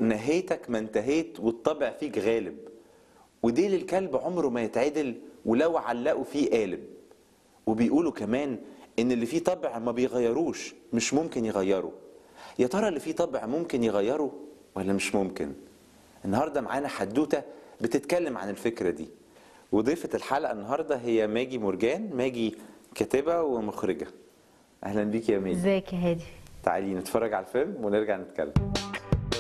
نهيتك ما انتهيت والطبع فيك غالب وديل الكلب عمره ما يتعدل ولو علقوا فيه قالب وبيقولوا كمان ان اللي فيه طبع ما بيغيروش مش ممكن يغيره يا ترى اللي فيه طبع ممكن يغيره ولا مش ممكن النهارده معانا حدوته بتتكلم عن الفكره دي وضيفه الحلقه النهارده هي ماجي مرجان ماجي كاتبه ومخرجه اهلا بيك يا ماجي ازيك يا هادي تعالي نتفرج على الفيلم ونرجع نتكلم